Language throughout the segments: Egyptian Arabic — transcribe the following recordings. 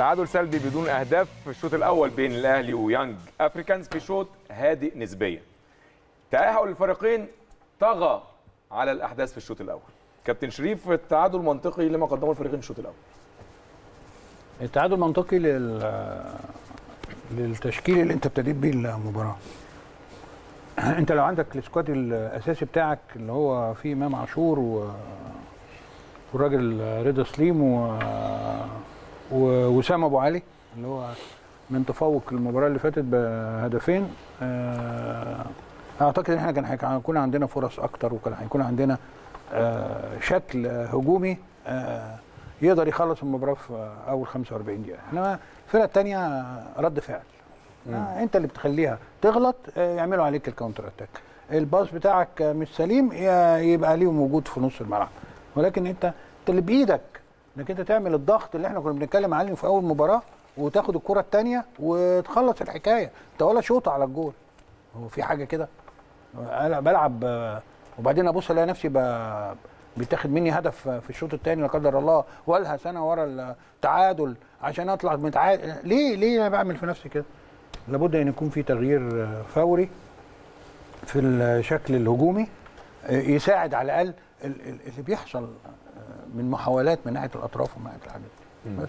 تعادل سلبي بدون اهداف في الشوط الاول بين الاهلي ويانج افريكانز في شوط هادئ نسبيا تاهل الفريقين طغى على الاحداث في الشوط الاول كابتن شريف التعادل منطقي لما قدمه الفريقين في الشوط الاول التعادل منطقي لل للتشكيل اللي انت ابتديت بيه المباراه انت لو عندك السكواد الاساسي بتاعك اللي هو فيه امام عاشور و... والراجل رضا سليم و... ووسام ابو علي اللي هو من تفوق المباراه اللي فاتت بهدفين آه، اعتقد ان احنا كان هيكون عندنا فرص اكتر وكان هيكون عندنا آه، شكل هجومي آه، يقدر يخلص المباراه في اول 45 دقيقه انما الفرقه الثانيه رد فعل آه انت اللي بتخليها تغلط آه، يعملوا عليك الكاونتر اتاك الباص بتاعك آه، مش سليم ي- يبقى ليه موجود في نص الملعب ولكن انت انت اللي بايدك انك انت تعمل الضغط اللي احنا كنا بنتكلم عليه في اول مباراه وتاخد الكره الثانيه وتخلص الحكايه انت ولا شوطه على الجول هو في حاجه كده انا بلعب آه، وبعدين ابص الاقي نفسي ب- بيتاخد مني هدف في الشوط الثاني لا قدر الله والهى سنه ورا التعادل عشان اطلع متعادل ليه ليه انا بعمل في نفسي كده لابد ان يكون في تغيير آه، فوري في الشكل الهجومي آه، يساعد على الاقل ال- ال- اللي بيحصل آه، من محاولات من ناحيه الاطراف ومن ناحيه الحاجات دي. بس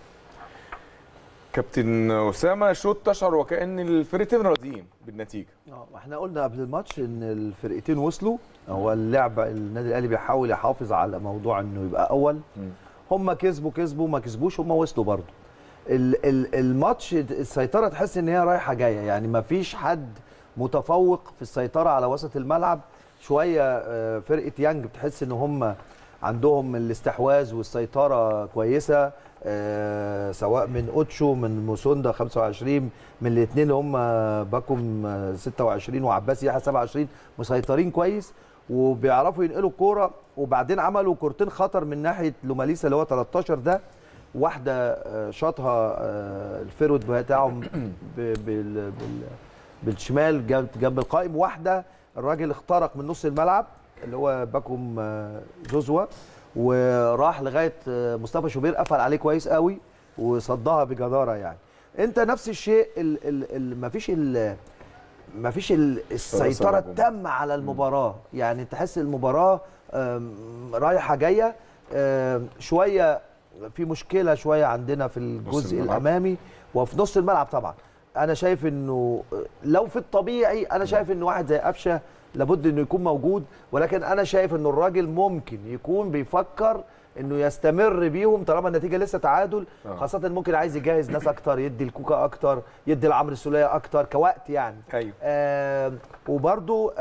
كابتن اسامه شوط تشعر وكان الفريقين راضيين بالنتيجه اه احنا قلنا قبل الماتش ان الفرقتين وصلوا هو اللعبه النادي الاهلي بيحاول يحافظ على موضوع انه يبقى اول هم كسبوا كسبوا ما كسبوش هم وصلوا برضه ال- ال- الماتش السيطره تحس ان هي رايحه جايه يعني ما فيش حد متفوق في السيطره على وسط الملعب شويه آه، فرقه يانج بتحس ان هم عندهم الاستحواذ والسيطره كويسه آه، سواء من اوتشو من موسوندا 25 من الاثنين اللي هم باكم آه، 26 وعباس يحيى 27 مسيطرين كويس وبيعرفوا ينقلوا الكوره وبعدين عملوا كورتين خطر من ناحيه لوماليسا اللي هو 13 ده واحده آه، شاطها آه، الفيرود بتاعهم ب- بال- بال- بالشمال جنب جنب القائم واحده الراجل اخترق من نص الملعب اللي هو باكم آه، جوزوا وراح لغايه آه، مصطفى شوبير قفل عليه كويس قوي وصدها بجداره يعني انت نفس الشيء ال ال ال مفيش ال مفيش ال- السيطره الهجوم. التامه على المباراه يعني تحس المباراه آم، رايحه جايه آم، شويه في مشكله شويه عندنا في الجزء الملعب. الامامي وفي نص الملعب طبعا انا شايف انه لو في الطبيعي انا شايف ان واحد زي قفشه لابد انه يكون موجود ولكن انا شايف انه الراجل ممكن يكون بيفكر انه يستمر بيهم طالما النتيجه لسه تعادل آه. خاصه ممكن عايز يجهز ناس اكتر يدي الكوكا اكتر يدي لعمرو السوليه اكتر كوقت يعني ايوه آه وبرده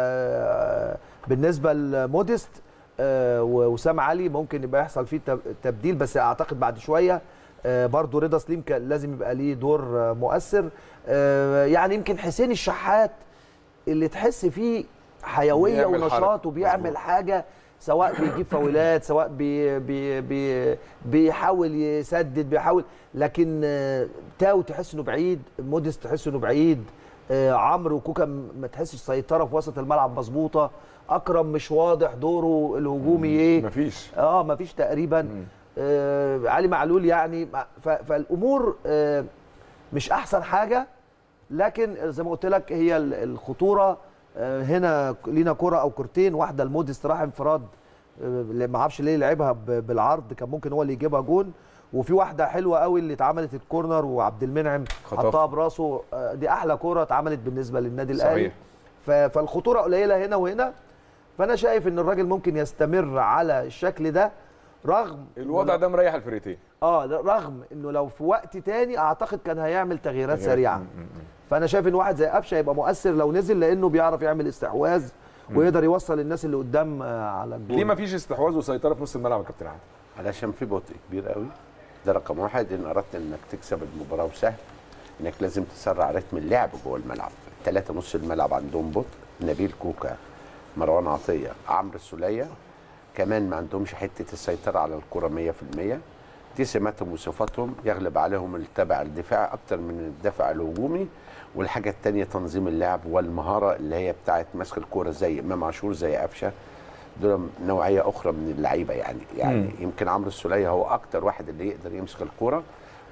آه بالنسبه لموديست آه ووسام علي ممكن يبقى يحصل فيه تب- تبديل بس اعتقد بعد شويه آه برضه رضا سليم كان لازم يبقى ليه دور آه مؤثر آه يعني يمكن حسين الشحات اللي تحس فيه حيويه بيعمل ونشاط حركة. وبيعمل مظبوط. حاجه سواء بيجيب فاولات سواء بي بي بي بيحاول يسدد بيحاول لكن آه، تاو تحس انه بعيد موديس تحس انه بعيد آه، عمرو وكوكا م- ما تحسش سيطره في وسط الملعب مظبوطه اكرم مش واضح دوره الهجومي ايه مفيش اه ما فيش تقريبا آه علي معلول يعني ما- ف- فالامور آه مش احسن حاجه لكن زي ما قلت لك هي ال- الخطوره آه هنا لينا كره او كورتين واحده الموديست راح انفراد آه ما اعرفش ليه لعبها ب- بالعرض كان ممكن هو اللي يجيبها جون وفي واحده حلوه قوي اللي اتعملت الكورنر وعبد المنعم خطفها. حطها براسه آه دي احلى كره اتعملت بالنسبه للنادي صحيح. الاهلي ف- فالخطوره قليله هنا وهنا فانا شايف ان الراجل ممكن يستمر على الشكل ده رغم الوضع ده مريح الفريقين اه لا، رغم انه لو في وقت تاني اعتقد كان هيعمل تغييرات تغييرات. سريعه م- م- م. فانا شايف ان واحد زي قفشه هيبقى مؤثر لو نزل لانه بيعرف يعمل استحواذ ويقدر يوصل الناس اللي قدام آه، على الجول ليه مفيش استحواذ وسيطره في نص الملعب يا كابتن عادل علشان في بطء كبير قوي ده رقم واحد ان اردت انك تكسب المباراه وسهل انك لازم تسرع رتم اللعب جوه الملعب ثلاثه نص الملعب عندهم بطء نبيل كوكا مروان عطيه عمرو السوليه كمان ما عندهمش حته السيطره على الكره 100% دي سماتهم وصفاتهم يغلب عليهم التبع الدفاع اكتر من الدفع الهجومي والحاجه الثانيه تنظيم اللعب والمهاره اللي هي بتاعت مسك الكوره زي امام عاشور زي قفشه دول نوعيه اخرى من اللعيبه يعني يعني مم. يمكن عمرو السوليه هو اكتر واحد اللي يقدر يمسك الكوره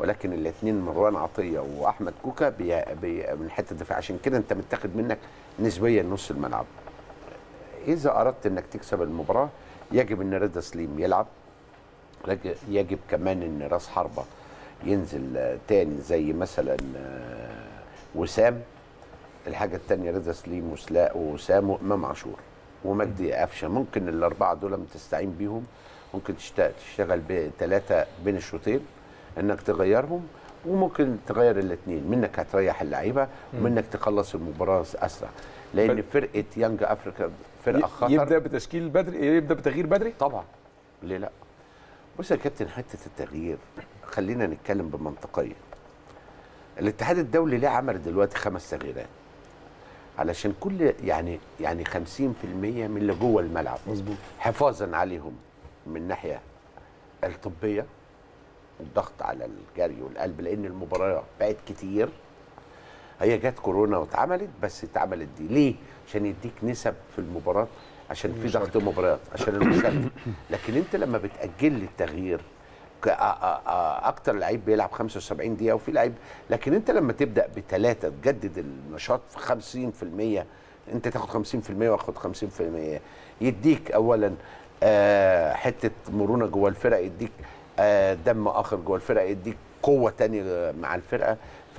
ولكن الاثنين مروان عطيه واحمد كوكا بي بي من حته الدفاع عشان كده انت متاخد منك نسبيا نص الملعب اذا اردت انك تكسب المباراه يجب ان رضا سليم يلعب لج- يجب كمان ان راس حربه ينزل آه، تاني زي مثلا آه، وسام الحاجه الثانيه رضا سليم وسلاء ووسام وامام عاشور ومجدي قفشه ممكن الاربعه دول لما تستعين بيهم ممكن تشت- تشتغل بثلاثه بين الشوطين انك تغيرهم وممكن تغير الاثنين منك هتريح اللعيبه ومنك تخلص المباراه اسرع لان بل- فرقه يانج افريكا فرقه خطر يبدا بتشكيل بدري يبدا بتغيير بدري طبعا ليه لا بص يا كابتن حته التغيير خلينا نتكلم بمنطقيه الاتحاد الدولي ليه عمل دلوقتي خمس تغييرات علشان كل يعني يعني 50% من اللي جوه الملعب مظبوط حفاظا عليهم من الناحيه الطبيه الضغط على الجري والقلب لان المباراه بقت كتير هي جت كورونا واتعملت بس اتعملت دي ليه؟ عشان يديك نسب في المباراه عشان في ضغط مباريات عشان المشاركه لكن انت لما بتاجل لي التغيير ك- آ- آ- آ- اكتر لعيب بيلعب 75 دقيقه وفي لعيب لكن انت لما تبدا بثلاثه تجدد النشاط في 50% انت تاخد 50% واخد 50% يديك اولا آه حته مرونه جوه الفرقه يديك آه دم اخر جوه الفرقه يديك قوه تانية مع الفرقه ف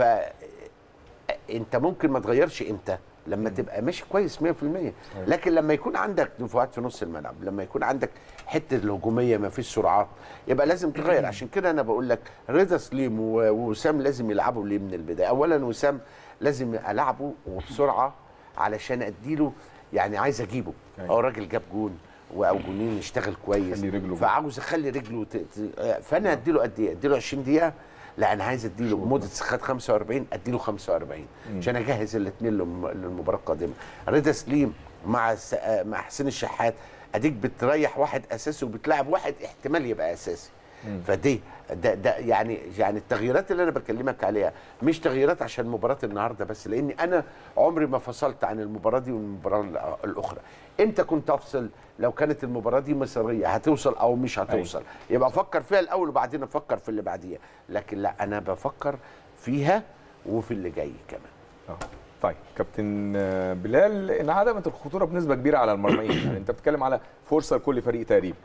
انت ممكن ما تغيرش امتى لما تبقى ماشي كويس 100% لكن لما يكون عندك دفاعات في نص الملعب لما يكون عندك حته الهجوميه ما فيش سرعات يبقى لازم تغير عشان كده انا بقول لك رضا سليم و- ووسام لازم يلعبوا ليه من البدايه اولا وسام لازم العبه وبسرعه علشان اديله يعني عايز اجيبه أيوة. هو الراجل جاب جون او جونين اشتغل كويس خلي رجله جون. فعاوز اخلي رجله ت... ت... فانا اديله قد ايه؟ اديله 20 دقيقه لا انا عايز اديله موديتس خد 45 اديله 45 عشان اجهز الاثنين للمباراه القادمه رضا سليم مع س... آه، مع حسين الشحات اديك بتريح واحد اساسي وبتلعب واحد احتمال يبقى اساسي فدي ده ده يعني يعني التغييرات اللي انا بكلمك عليها مش تغييرات عشان مباراه النهارده بس لاني انا عمري ما فصلت عن المباراه دي والمباراه الأ- الاخرى امتى كنت افصل لو كانت المباراه دي مصيريه هتوصل او مش هتوصل يبقى افكر فيها الاول وبعدين افكر في اللي بعديها لكن لا انا بفكر فيها وفي اللي جاي كمان آه. طيب كابتن آه، بلال انعدمت الخطوره بنسبه كبيره على المرميين يعني انت بتتكلم على فرصه لكل فريق تقريبا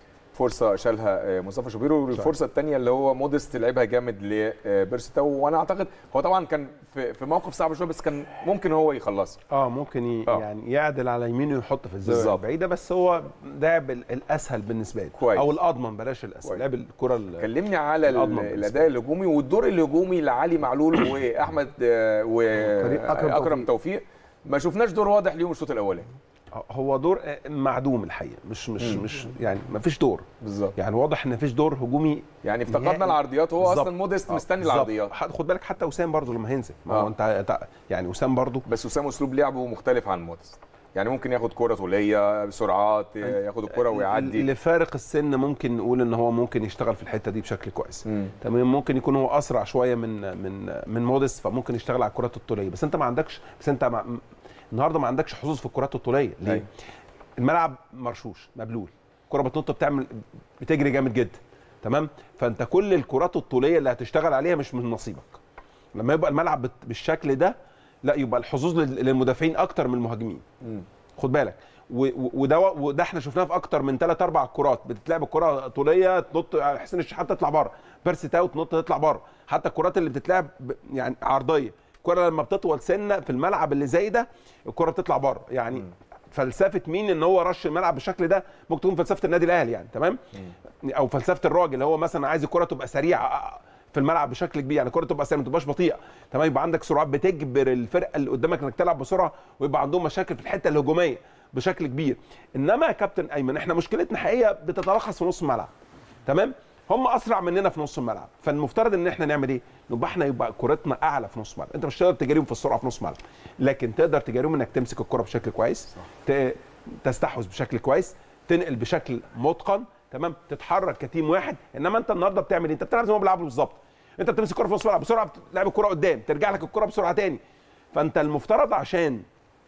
فرصه شالها آه، مصطفى شوبيرو والفرصه الثانيه اللي هو موديست لعبها جامد لبيرستاو وانا اعتقد هو طبعا كان في في موقف صعب شويه بس كان ممكن هو يخلصها اه ممكن ي... آه. يعني يعدل على يمينه ويحط في الزاويه بالظبط. البعيده بس هو لعب ال- الاسهل بالنسبه له كويس. او الاضمن بلاش الاسهل كويس. لعب الكره ال- كلمني على ال- الأضمن بالنسبة الاداء الهجومي والدور الهجومي لعلي معلول واحمد آه، أكرم واكرم توفيق ما شفناش دور واضح ليهم الشوط الاولاني هو دور آه، معدوم الحقيقه مش مش مش يعني ما فيش دور بالظبط يعني واضح ان ما فيش دور هجومي يعني افتقدنا نهائي. العرضيات هو بالظبط. اصلا موديست آه، مستني بالظبط. العرضيات ح- خد بالك حتى وسام برضو لما هينزل ما آه. هو انت أنت- يعني وسام برضو بس وسام اسلوب لعبه مختلف عن موديست يعني ممكن ياخد كره طوليه بسرعات ياخد الكره ويعدي لفارق السن ممكن نقول ان هو ممكن يشتغل في الحته دي بشكل كويس مم. تمام ممكن يكون هو اسرع شويه من من من موديس فممكن يشتغل على الكرات الطوليه بس انت ما عندكش بس انت مع النهارده ما عندكش حظوظ في الكرات الطوليه ليه؟ أيوة. الملعب مرشوش مبلول الكره بتنط بتعمل بتجري جامد جدا تمام فانت كل الكرات الطوليه اللي هتشتغل عليها مش من نصيبك لما يبقى الملعب بت- بالشكل ده لا يبقى الحظوظ لل- للمدافعين اكتر من المهاجمين مم. خد بالك و- و- وده وده احنا شفناه في اكتر من ثلاث اربع كرات بتتلعب الكره طوليه تنط حسين الشحات تطلع بره بيرسي تاو تنط تطلع بره حتى الكرات اللي بتتلعب ب- يعني عرضيه الكره لما بتطول سنه في الملعب اللي زي ده الكره بتطلع بره يعني فلسفه مين ان هو رش الملعب بالشكل ده ممكن تكون فلسفه النادي الاهلي يعني تمام او فلسفه الراجل اللي هو مثلا عايز الكره تبقى سريعه في الملعب بشكل كبير يعني الكره تبقى سريعه ما تبقاش بطيئه تمام يبقى عندك سرعات بتجبر الفرقه اللي قدامك انك تلعب بسرعه ويبقى عندهم مشاكل في الحته الهجوميه بشكل كبير انما يا كابتن ايمن احنا مشكلتنا حقيقه بتتلخص في نص الملعب تمام هم اسرع مننا في نص الملعب فالمفترض ان احنا نعمل ايه نبقى احنا يبقى كورتنا اعلى في نص الملعب انت مش تقدر تجاريهم في السرعه في نص الملعب لكن تقدر تجاريهم انك تمسك الكره بشكل كويس ت- تستحوذ بشكل كويس تنقل بشكل متقن تمام تتحرك كتيم واحد انما انت النهارده بتعمل ايه انت بتلعب زي ما بيلعبوا بالظبط انت بتمسك الكره في نص الملعب بسرعه بتلعب الكره قدام ترجع لك الكره بسرعه تاني فانت المفترض عشان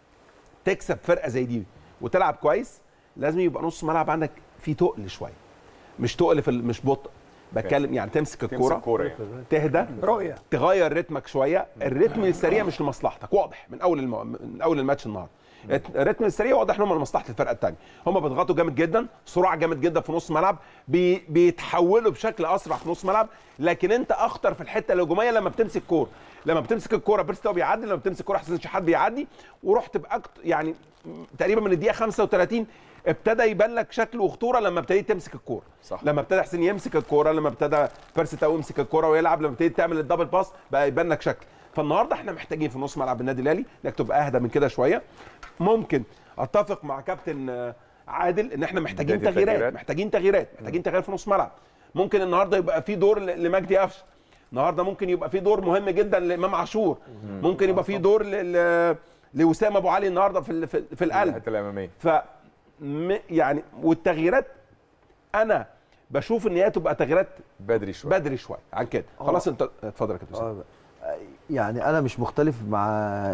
تكسب فرقه زي دي وتلعب كويس لازم يبقى نص ملعب عندك فيه تقل شويه مش تقل في ال- مش بطء بتكلم يعني تمسك تمسك الكوره كوره يعني. تهدى رؤيه تغير رتمك شويه الريتم السريع مش لمصلحتك واضح من اول الم... من اول الماتش النهارده الريتم السريع واضح ان هم لمصلحه الفرقه الثانيه هم بيضغطوا جامد جدا سرعه جامد جدا في نص ملعب بي... بيتحولوا بشكل اسرع في نص ملعب لكن انت اخطر في الحته الهجوميه لما بتمسك كوره لما بتمسك الكوره بيرستو بيعدي لما بتمسك الكوره حسين شحات بيعدي ورحت باكتر يعني تقريبا من الدقيقه 35 ابتدى يبان لك شكل وخطوره لما ابتديت تمسك الكوره صح. لما ابتدى حسين يمسك الكوره لما ابتدى بيرسي تاو يمسك الكوره ويلعب لما ابتديت تعمل الدبل باس بقى يبان لك شكل فالنهارده احنا محتاجين في نص ملعب النادي الاهلي انك تبقى اهدى من كده شويه ممكن اتفق مع كابتن آه، عادل ان احنا محتاجين بداية تغييرات التغييرات. محتاجين تغييرات محتاجين تغيير في نص ملعب ممكن النهارده يبقى في دور ل- لمجدي قفشه النهارده ممكن يبقى في دور مهم جدا لامام عاشور ممكن يبقى في دور ل- ل- لوسام ابو علي النهارده في ال- في, في القلب الحته الاماميه ف م- يعني والتغييرات انا بشوف ان هي تبقى تغييرات بدري شويه بدري شويه عن كده خلاص انت اتفضل يا كابتن أسامة. آه، يعني انا مش مختلف مع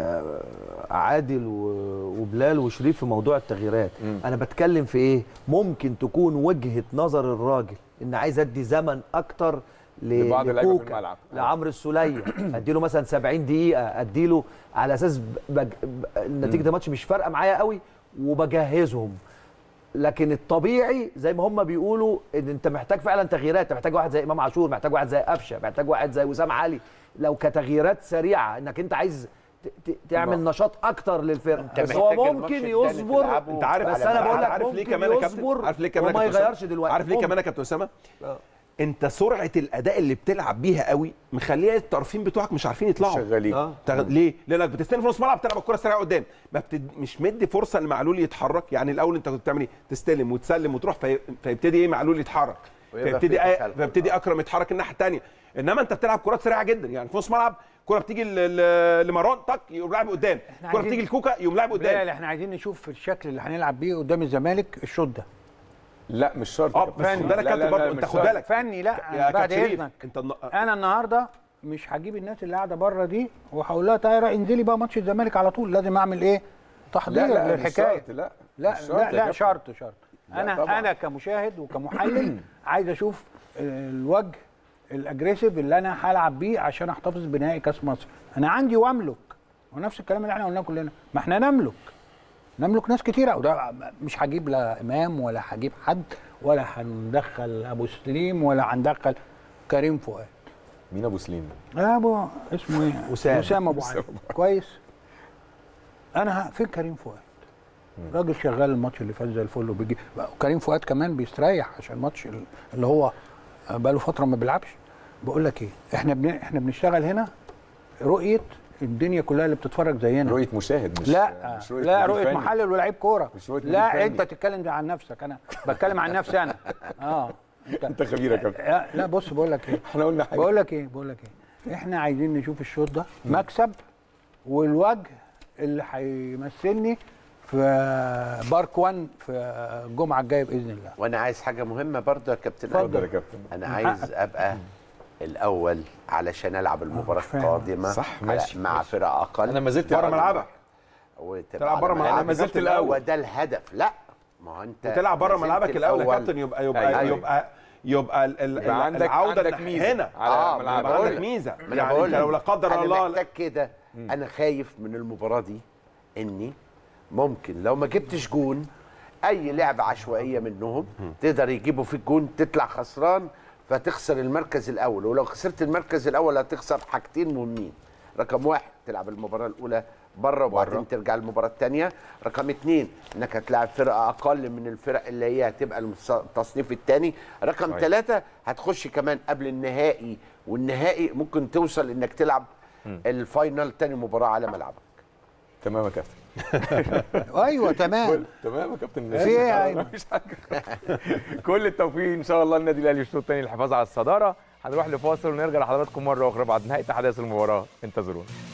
عادل و- وبلال وشريف في موضوع التغييرات انا بتكلم في ايه ممكن تكون وجهه نظر الراجل ان عايز ادي زمن اكتر ل- لبعض اللعيبة في لكوكا، الملعب. لعمرو السوليه اديله مثلا 70 دقيقه اديله على اساس بج... ب... نتيجه الماتش مش فارقه معايا قوي وبجهزهم لكن الطبيعي زي ما هم بيقولوا ان انت محتاج فعلا تغييرات انت محتاج واحد زي امام عاشور محتاج واحد زي قفشه محتاج واحد زي وسام علي لو كتغييرات سريعه انك انت عايز ت- ت- تعمل نشاط اكتر للفرقه انت بس هو محتاج الماتش ممكن التاني يصبر تلعبه انت عارف بس على- انا بقول لك عارف ليه ممكن كمان يا كابتن يصبر عارف ليه كمان يا وما كابتن أسامة؟ يغيرش دلوقتي عارف ليه ممكن. كمان يا كابتن اسامه آه. انت سرعه الاداء اللي بتلعب بيها قوي مخليه الطرفين بتوعك مش عارفين يطلعوا شغالين اه تغ... ليه؟ لانك بتستلم في نص ملعب تلعب الكره سريعه قدام ما بتد... مش مدي فرصه لمعلول يتحرك يعني الاول انت كنت بتعمل ايه؟ تستلم وتسلم وتروح في... فيبتدي ايه معلول يتحرك ويبقى فيبتدي في أي... تخلف. فيبتدي اكرم يتحرك الناحيه الثانيه انما انت بتلعب كرات سريعه جدا يعني في نص ملعب كره بتيجي ل... ل... لمروان طق يقوم لاعب قدام كره عايزين- بتيجي لكوكا يقوم لاعب بلال قدام احنا عايزين نشوف الشكل اللي هنلعب بيه قدام الزمالك الشوط ده لا مش شرط اه يا بس كابتن. خد بالك لا، يا لا، كابتن لا، برضه انت مش خد شرط. بالك فني لا يا بعد كابتن شريف، اذنك انت الن- انا النهارده مش هجيب الناس اللي قاعده بره دي وهقول لها تعالى انزلي بقى ماتش الزمالك على طول لازم اعمل ايه تحضير لا لا مش للحكايه شرط لا لا مش شرط لا يا لا كابتن. شرط شرط لا انا طبعاً. انا كمشاهد وكمحلل عايز اشوف الوجه الاجريسيف اللي انا هلعب بيه عشان احتفظ بنهائي كاس مصر انا عندي واملك ونفس الكلام اللي احنا قلناه كلنا ما احنا نملك نملك ناس كتيرة وده مش هجيب لا امام ولا هجيب حد ولا هندخل ابو سليم ولا هندخل كريم فؤاد مين ابو سليم ده؟ لا ابو اسمه ايه وسام. وسام ابو علي كويس انا ه- فين كريم فؤاد راجل شغال الماتش اللي فات زي الفل وبيجي كريم فؤاد كمان بيستريح عشان الماتش ال- اللي هو بقاله فتره ما بيلعبش بقول لك ايه احنا بن... احنا بنشتغل هنا رؤيه الدنيا كلها اللي بتتفرج زينا رؤيه مشاهد مش لا مش لا مدير رؤيه فني. محلل ولاعيب كوره مش رؤية مدير لا فني. انت تتكلم عن نفسك انا بتكلم عن نفسي انا اه انت انت خبير يا كابتن لا, لا بص بقول لك ايه احنا قلنا حاجه بقول لك ايه بقول لك ايه احنا عايزين نشوف الشوط ده مكسب والوجه اللي هيمثلني في بارك 1 في الجمعه الجايه باذن الله وانا عايز حاجه مهمه برضه يا كابتن اتفضل يا أيمن. كابتن انا من عايز حقك. ابقى الاول علشان العب المباراه مش فاهم. القادمه صح، على- ماشي، مع ماشي. فرق اقل انا ما زلت بره على ملعبك وتبقى تلعب على بره ملعبك. ملعبك أنا ما زلت يا كابتن الأول. هو ده الهدف لا ما هو انت وتلعب بره ما زلت ملعبك الاول يا كابتن يبقى يبقى أيوة. يبقى يبقى, يبقى ال- ال- يبقى عندك العوده عندك ميزه هنا على آه، ملعبك يبقى بقول عندك لك. ميزه ما انا يعني بقول انت لو لا قدر انا الله محتاج كده انا خايف من المباراه دي اني ممكن لو ما جبتش جون اي لعبه عشوائيه منهم تقدر يجيبوا فيك جون تطلع خسران فتخسر المركز الاول ولو خسرت المركز الاول هتخسر حاجتين مهمين رقم واحد تلعب المباراه الاولى بره وبعدين ترجع المباراه الثانيه رقم اثنين انك هتلاعب فرقه اقل من الفرق اللي هي هتبقى المص- التصنيف الثاني رقم صحيح. ثلاثه هتخش كمان قبل النهائي والنهائي ممكن توصل انك تلعب الفاينل تاني مباراه على ملعبك تمام يا كابتن ايوه تمام تمام يا كابتن في إيه يا أيمن؟ مفيش حاجه كل التوفيق ان شاء الله النادي الاهلي الشوط الثاني للحفاظ على الصداره هنروح لفاصل ونرجع لحضراتكم مره اخرى بعد نهايه احداث المباراه انتظرونا